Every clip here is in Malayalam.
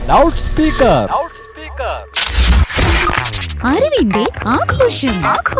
ലൗഡ് സ്പീക്കർ അറിവിന്റെ ആഘോഷം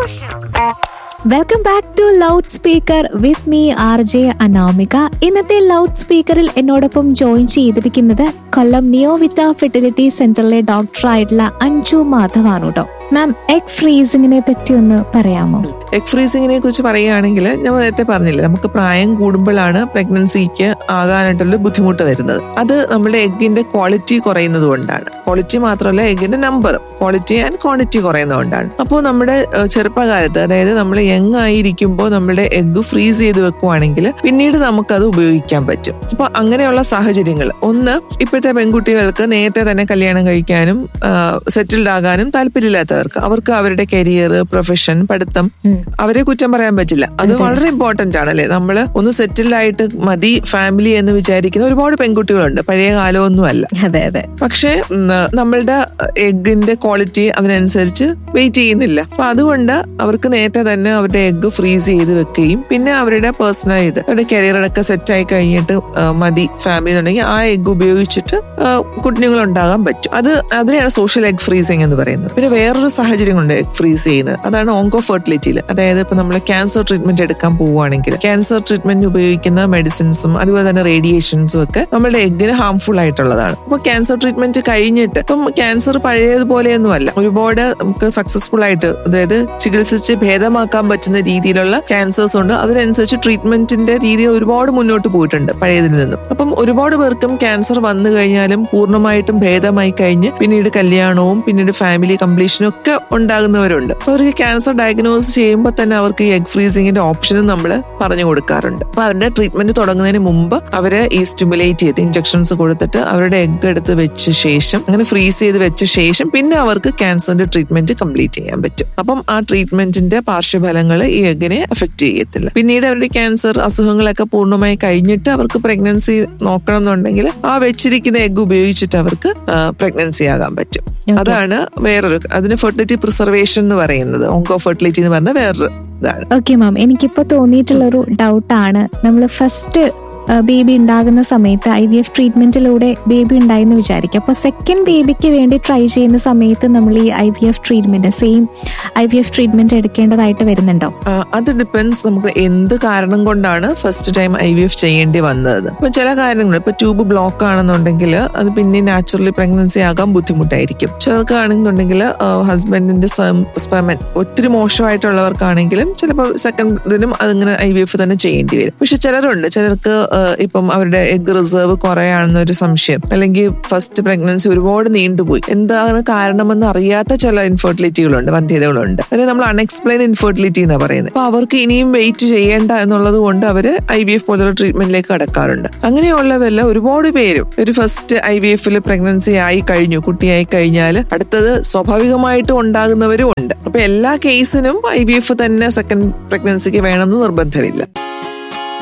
welcome back to loud speaker with me R J Anamika ഇന്നത്തെ ലൗഡ് സ്പീക്കറിൽ എന്നോടൊപ്പം ജോയിൻ ചെയ്തിരിക്കുന്നത് കൊല്ലം നിയോവിറ്റ ഫെർട്ടിലിറ്റി സെന്ററിലെ ഡോക്ടറായിട്ടുള്ള അഞ്ജു മാധവാണ് കേട്ടോ മാം എഗ് ഫ്രീസിങ്ങിനെ പറ്റി ഒന്ന് പറയാമോ എഗ് ഫ്രീസിങ്ങിനെ കുറിച്ച് പറയുകയാണെങ്കിൽ ഞാൻ നേരത്തെ പറഞ്ഞില്ലേ നമുക്ക് പ്രായം കൂടുമ്പോഴാണ് പ്രഗ്നൻസിക്ക് ആകാനായിട്ടുള്ള ബുദ്ധിമുട്ട് വരുന്നത് അത് നമ്മുടെ എഗ്ഗിന്റെ ക്വാളിറ്റി കുറയുന്നത് കൊണ്ടാണ് ക്വാളിറ്റി മാത്രമല്ല എഗ്ഗിന്റെ നമ്പർ ക്വാളിറ്റി ആൻഡ് ക്വാണ്ടിറ്റി കുറയുന്നതുകൊണ്ടാണ് അപ്പോൾ നമ്മുടെ ഏഹ്, ചെറുപ്പകാലത്ത് അതായത് നമ്മൾ യങ് ആയിരിക്കുമ്പോൾ നമ്മുടെ എഗ്ഗ് ഫ്രീസ് ചെയ്ത് വെക്കുവാണെങ്കിൽ പിന്നീട് നമുക്കത് ഉപയോഗിക്കാൻ പറ്റും അപ്പൊ അങ്ങനെയുള്ള സാഹചര്യങ്ങൾ ഒന്ന് ഇപ്പോഴത്തെ പെൺകുട്ടികൾക്ക് നേരത്തെ തന്നെ കല്യാണം കഴിക്കാനും സെറ്റിൽഡ് ആകാനും താല്പര്യമില്ലാത്തവർക്ക് അവർക്ക് അവരുടെ കരിയർ പ്രൊഫഷൻ പഠിത്തം അവരെ കുറ്റം പറയാൻ പറ്റില്ല അത് വളരെ ഇമ്പോർട്ടന്റ് ആണ് അല്ലെ നമ്മൾ ഒന്ന് സെറ്റിൽഡ് ആയിട്ട് മതി ഫാമിലി എന്ന് വിചാരിക്കുന്ന ഒരുപാട് പെൺകുട്ടികളുണ്ട് പഴയ കാലമൊന്നും അല്ല അതെ അതെ പക്ഷേ ഉം, നമ്മളുടെ എഗ്ഗിന്റെ ക്വാളിറ്റി അതിനനുസരിച്ച് വെയിറ്റ് ചെയ്യുന്നില്ല അപ്പൊ അതുകൊണ്ട് അവർക്ക് നേരത്തെ തന്നെ അവരുടെ എഗ്ഗ് ഫ്രീസ് ചെയ്ത് വെക്കുകയും പിന്നെ അവരുടെ പേഴ്സണൽ ഇത് അവരുടെ കരിയറൊക്കെ സെറ്റ് ആയി കഴിഞ്ഞിട്ട് ആ, മതി ഫാമിലി എന്നുണ്ടെങ്കിൽ ആ എഗ്ഗ് ഉപയോഗിച്ചിട്ട് കുട്ടികൾ ഉണ്ടാകാൻ പറ്റും അത് അതിനെയാണ് സോഷ്യൽ എഗ് ഫ്രീസിങ് എന്ന് പറയുന്നത് പിന്നെ വേറൊരു സാഹചര്യങ്ങളുണ്ട് എഗ് ഫ്രീസ് ചെയ്യുന്നത് അതാണ് ഓങ്കോ ഫെർട്ടിലിറ്റിയിൽ അതായത് ഇപ്പൊ നമ്മൾ ക്യാൻസർ ട്രീറ്റ്മെന്റ് എടുക്കാൻ പോവുകയാണെങ്കിൽ ക്യാൻസർ ട്രീറ്റ്മെന്റ് ഉപയോഗിക്കുന്ന മെഡിസിൻസും അതുപോലെ തന്നെ റേഡിയേഷൻസും ഒക്കെ നമ്മുടെ എഗ്ഗിന് ഹാംഫുൾ ആയിട്ടുള്ളതാണ് അപ്പൊ ക്യാൻസർ ട്രീറ്റ്മെന്റ് കഴിഞ്ഞിട്ട് ഇപ്പം ക്യാൻസർ പഴയതുപോലെയൊന്നും അല്ല ഒരുപാട് നമുക്ക് സക്സസ്ഫുൾ ആയിട്ട് അതായത് ചികിത്സിച്ച് ഭേദമാക്കാൻ പറ്റുന്ന രീതിയിലുള്ള ക്യാൻസേഴ്സ് ഉണ്ട് അതിനനുസരിച്ച് ട്രീറ്റ്മെന്റിന്റെ രീതിയിൽ ഒരുപാട് മുന്നോട്ട് പോയിട്ടുണ്ട് പഴയതിൽ നിന്നും അപ്പം ഒരുപാട് പേർക്കും ക്യാൻസർ വന്നു കഴിഞ്ഞാലും പൂർണ്ണമായിട്ടും ഭേദമായി കഴിഞ്ഞ് പിന്നീട് കല്യാണവും പിന്നീട് ഫാമിലി കംപ്ലീഷനും ഒക്കെ ഉണ്ടാകുന്നവരുണ്ട് അപ്പൊ അവർക്ക് ക്യാൻസർ ഡയഗ്നോസ് ചെയ്യുമ്പോൾ തന്നെ അവർക്ക് ഈ എഗ് ഫ്രീസിങ്ങിന്റെ ഓപ്ഷനും നമ്മൾ പറഞ്ഞു കൊടുക്കാറുണ്ട് അപ്പൊ അവരുടെ ട്രീറ്റ്മെന്റ് തുടങ്ങുന്നതിന് മുമ്പ് അവരെ ഈ സ്റ്റിമുലേറ്റ് ചെയ്ത് ഇഞ്ചക്ഷൻസ് കൊടുത്തിട്ട് അവരുടെ എഗ് എടുത്ത് വെച്ച ശേഷം അങ്ങനെ ഫ്രീസ് ചെയ്ത് വെച്ച ശേഷം പിന്നെ അവർക്ക് ക്യാൻസറിന്റെ ട്രീറ്റ്മെന്റ് കംപ്ലീറ്റ് ചെയ്യാൻ പറ്റും അപ്പം ആ ട്രീറ്റ്മെന്റിന്റെ പാർശ്വഫലങ്ങൾ ഈ എഗ്ഗിനെ എഫക്ട് ചെയ്യത്തില്ല പിന്നീട് അവരുടെ ക്യാൻസർ അസുഖങ്ങളൊക്കെ പൂർണ്ണമായി കഴിഞ്ഞിട്ട് അവർക്ക് പ്രഗ്നൻസി നോക്കണം എന്നുണ്ടെങ്കിൽ ആ വെച്ചിരിക്കുന്ന എഗ്ഗ് ഉപയോഗിച്ചിട്ട് അവർക്ക് പ്രഗ്നൻസി ആകാൻ പറ്റും അതാണ് വേറൊരു അതിന് ഫെർട്ടിലിറ്റി പ്രിസർവേഷൻ എന്ന് പറയുന്നത് ഓങ്കോ ഫെർട്ടിലിറ്റി എന്ന് പറഞ്ഞ വേറൊരു ഇതാണ് ഓക്കെ മാം എനിക്കിപ്പോ തോന്നിയിട്ടുള്ളൊരു ഡൗട്ടാണ് നമ്മൾ ഫസ്റ്റ് ബേബി ഉണ്ടാകുന്ന സമയത്ത് ഐ വി എഫ് ട്രീറ്റ്മെന്റിലൂടെ ബേബി ഉണ്ടായെന്ന് വിചാരിക്കും അപ്പോൾ സെക്കൻഡ് ബേബിക്ക് വേണ്ടി ട്രൈ ചെയ്യുന്ന സമയത്ത് നമ്മൾ ഈ I V F treatment same I V F treatment എടുക്കേണ്ടതായിട്ട് വരുന്നുണ്ടോ ആ, അത് ഡിപ്പെൻസ് നമുക്ക് എന്ത് കാരണം കൊണ്ടാണ് first time I V F ചെയ്യേണ്ടി വന്നത് ഇപ്പൊ ചില കാര്യങ്ങൾ ഇപ്പൊ ട്യൂബ് ബ്ലോക്ക് ആണെന്നുണ്ടെങ്കിൽ അത് പിന്നെ നാച്ചുറലി പ്രഗ്നൻസി ആകാൻ ബുദ്ധിമുട്ടായിരിക്കും ചിലർക്ക് ആണെന്നുണ്ടെങ്കിൽ ഹസ്ബൻഡിന്റെ സ്പെമൻ ഒത്തിരി മോശമായിട്ടുള്ളവർക്കാണെങ്കിലും ചിലപ്പോൾ സെക്കൻഡ് ഇതിനും അതിങ്ങനെ ഐ വി എഫ് തന്നെ ചെയ്യേണ്ടി വരും പക്ഷെ ചിലരുണ്ട് ചിലർക്ക് ആ, ഇപ്പം അവരുടെ എഗ് റിസർവ് കുറയാണെന്നൊരു സംശയം അല്ലെങ്കിൽ ഫസ്റ്റ് പ്രഗ്നൻസി ഒരുപാട് നീണ്ടുപോയി എന്താണ് കാരണമെന്ന് അറിയാത്ത ചില ഇൻഫെർട്ടിലിറ്റികളുണ്ട് വന്ധ്യതകളുണ്ട് അതിന് നമ്മൾ അൺഎക്സ്പ്ലെയിൻ ഇൻഫെർട്ടിലിറ്റി എന്നാണ് പറയുന്നത് അപ്പൊ അവർക്ക് ഇനിയും വെയിറ്റ് ചെയ്യേണ്ട എന്നുള്ളത് കൊണ്ട് അവര് ഐ വി എഫ് പോലുള്ള ട്രീറ്റ്മെന്റിലേക്ക് കടക്കാറുണ്ട് അങ്ങനെയുള്ളവരെല്ലാം ഒരുപാട് പേരും ഒരു ഫസ്റ്റ് ഐ വി എഫിൽ പ്രഗ്നൻസി ആയി കഴിഞ്ഞു കുട്ടിയായി കഴിഞ്ഞാൽ അടുത്തത് സ്വാഭാവികമായിട്ടും ഉണ്ടാകുന്നവരും ഉണ്ട് അപ്പൊ എല്ലാ കേസിനും ഐ വി എഫ് തന്നെ സെക്കൻഡ് പ്രഗ്നൻസിക്ക് വേണമെന്ന് നിർബന്ധമില്ല